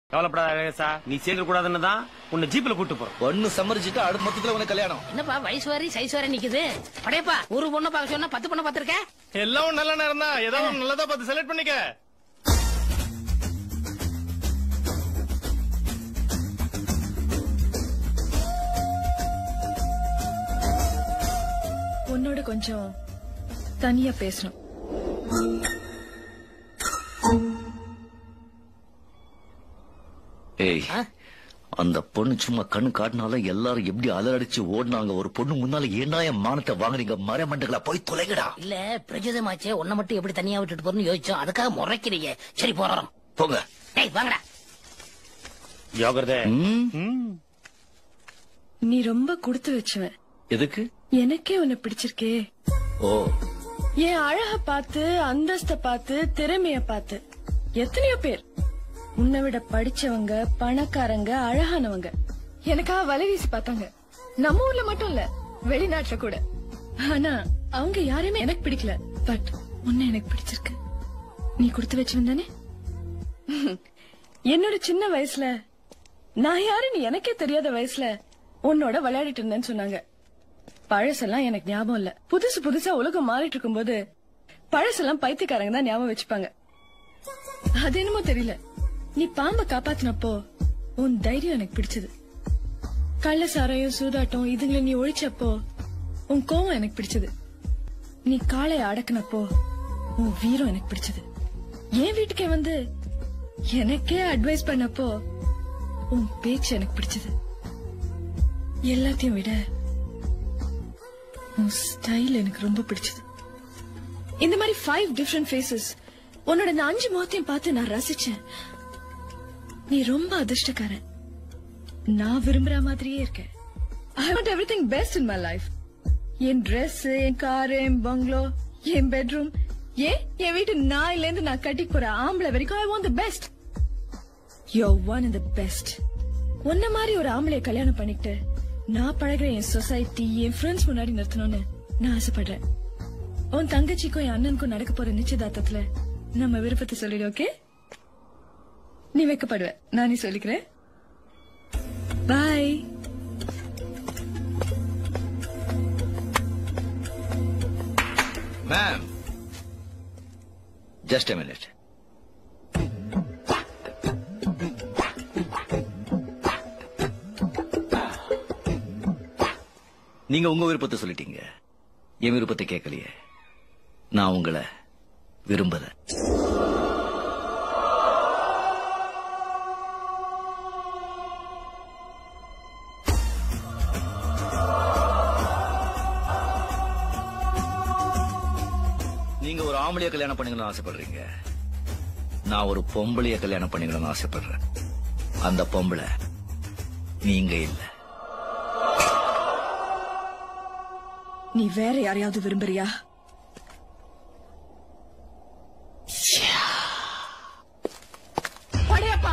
கவலைப்படாத அழகேசா நீ சேர்க்க கூடாதுன்னு தான் உன்னை ஜீப்ல கூட்டு போறோம் ஒண்ணு சம்மரிச்சுட்டு அடுத்த மொத்தத்துல உனக்கு கல்யாணம் என்னப்பா வயசு வரை சைஸ் வரை நிக்குது படையப்பா ஒரு பொண்ணை பார்க்க சொன்னா பத்து பொண்ணை பார்த்திருக்க எல்லாம் நல்ல நேரம் தான் ஏதோ ஒண்ணு நல்லதா பார்த்து செலக்ட் பண்ணிக்க உன்னோட கொஞ்சம் தனியா பேசணும் ஏய் அந்த பொண்ணு சும்மா கண்ணு காட்டினாலும் எல்லாரும் எப்படி அலறடிச்சு ஓடினாங்க ஒரு பொண்ணு முன்னால ஏன்னா என் மானத்தை வாங்குறீங்க மரமண்டகளா போய் தொலைங்கடா இல்ல பிரஜோதமாச்சே உன்னை மட்டும் எப்படி தனியா விட்டுட்டு போறேன்னு யோசிச்சோம் அதுக்காக முறைக்கிறீங்க சரி போறோம் போங்க டேய் வாங்கடா ஜாகிரதை ம், ம். நீ ரொம்ப கொடுத்து வச்சவன் எதுக்கு எனக்கே உன்னை பிடிச்சிருக்கே ஓ என் அழக பார்த்து அந்தஸ்த பார்த்து திறமைய பார்த்து எத்தனையோ பேர் உன்னை விட படிச்சவங்க பணக்காரங்க அழகானவங்க எனக்காக வலை வீசி பார்த்தாங்க நம்ம ஊர்ல மட்டும் இல்ல வெளிநாட்டுல கூட ஆனா அவங்க யாரையுமே எனக்கு பிடிக்கல பட் உன்னை எனக்கு பிடிச்சிருக்கு நீ கொடுத்து வச்சவன் தானே என்னோட சின்ன வயசுல நான் யாருன்னு எனக்கே தெரியாத வயசுல உன்னோட விளையாடிட்டு இருந்தேன்னு சொன்னாங்க பழசெல்லாம் எனக்கு ஞாபகம் இல்ல புதுசு புதுசா உலகம் மாறிட்டு இருக்கும்போது பழசெல்லாம் பைத்தியக்காரங்க தான் ஞாபகம் வச்சுப்பாங்க அது என்னமோ தெரியல நீ பாம்ப காப்பாத்தினப்போ உன் தைரியம் எனக்கு பிடிச்சது கள்ள சாராயம் சூதாட்டம் இதுங்களை நீ ஒழிச்சப்போ உன் கோவம் எனக்கு பிடிச்சது நீ காளைய அடக்குனப்போ உன் வீரம் எனக்கு பிடிச்சது என் வீட்டுக்கே வந்து எனக்கே அட்வைஸ் பண்ணப்போ உன் பேச்சு எனக்கு பிடிச்சது எல்லாத்தையும் விட உன் ஸ்டைல் எனக்கு ரொம்ப பிடிச்சது இந்த மாதிரி ஃபைவ் டிஃப்ரெண்ட் ஃபேசஸ் உன்னோட இந்த அஞ்சு முகத்தையும் பார்த்து நான் ரசிச்சேன் நீ ரொம்ப அதிர்ஷ்டக்காரன் நான் விரும்புற மாதிரியே இருக்க I want everything best in my life என் Dress என் கார் என் பங்களோ என் பெட்ரூம் ஏன் என் வீட்டு நாயில இருந்து நான் கட்டி போற ஆம்பளை வரைக்கும் ஐ வாண்ட் தி பெஸ்ட் யோ ஒன் இன் தி பெஸ்ட் உன்ன மாதிரி ஒரு ஆம்பளைய கல்யாணம் பண்ணிக்கிட்டு நான் பழகுற என் சொசைட்டி என் ஃப்ரெண்ட்ஸ் முன்னாடி நிறுத்தணும்னு நான் ஆசைப்படுறேன் உன் தங்கச்சிக்கும் என் அண்ணனுக்கும் நடக்க போற நிச்சயதார்த்தத்துல நம்ம விருப்பத்தை சொல்லிடு ஓகே நீ வைக்கப்படுவ நானே சொல்லிக்கிறேன் bye ma'am just a minute நீங்க உங்க விருப்பத்தை சொல்லிட்டீங்க என் விருப்பத்தை கேட்கலையே நான் உங்களை விரும்பல நீங்க ஒரு ஆம்பளைய கல்யாணம் பண்ணிக்கணும்னு ஆசைப்படுறீங்க நான் ஒரு பொம்பளைய கல்யாணம் பண்ணிக்கணும்னு ஆசைப்படுறேன் அந்த பொம்பளை நீங்க இல்ல நீ வேற யாரையாவது விரும்புறியா படையப்பா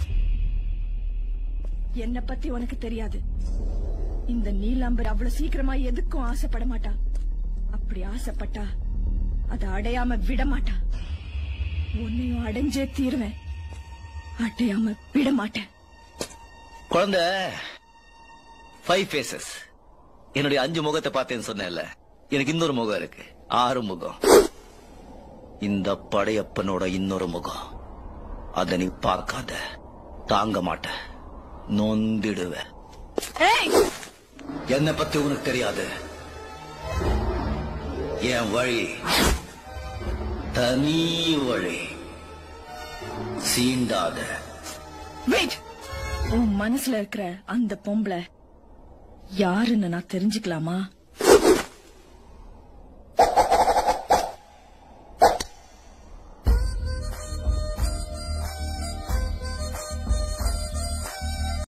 என்ன பத்தி உனக்கு தெரியாது இந்த நீலாம்பர் அவ்வளவு சீக்கிரமா எதுக்கும் ஆசைப்பட மாட்டா அப்படி ஆசைப்பட்டா அதை அடையாம விட மாட்டா உன்னையும் அடைஞ்சே தீருவேன் அடையாம விட மாட்டேன் குழந்தை ஃபைவ் ஃபேசஸ் என்னுடைய அஞ்சு முகத்தை பார்த்தேன்னு சொன்னேன்ல எனக்கு இன்னொரு முகம் இருக்கு ஆறு முகம் இந்த படையப்பனோட இன்னொரு முகம் அத நீ பார்க்காத தாங்க மாட்ட நொந்திடுவ ஏய் என்னை பத்தி உனக்கு தெரியாது என் வழி தனி வழி சீண்டாத வெயிட் உன் மனசுல இருக்கிற அந்த பொம்பளை யாருன்னு நான் தெரிஞ்சுக்கலாமா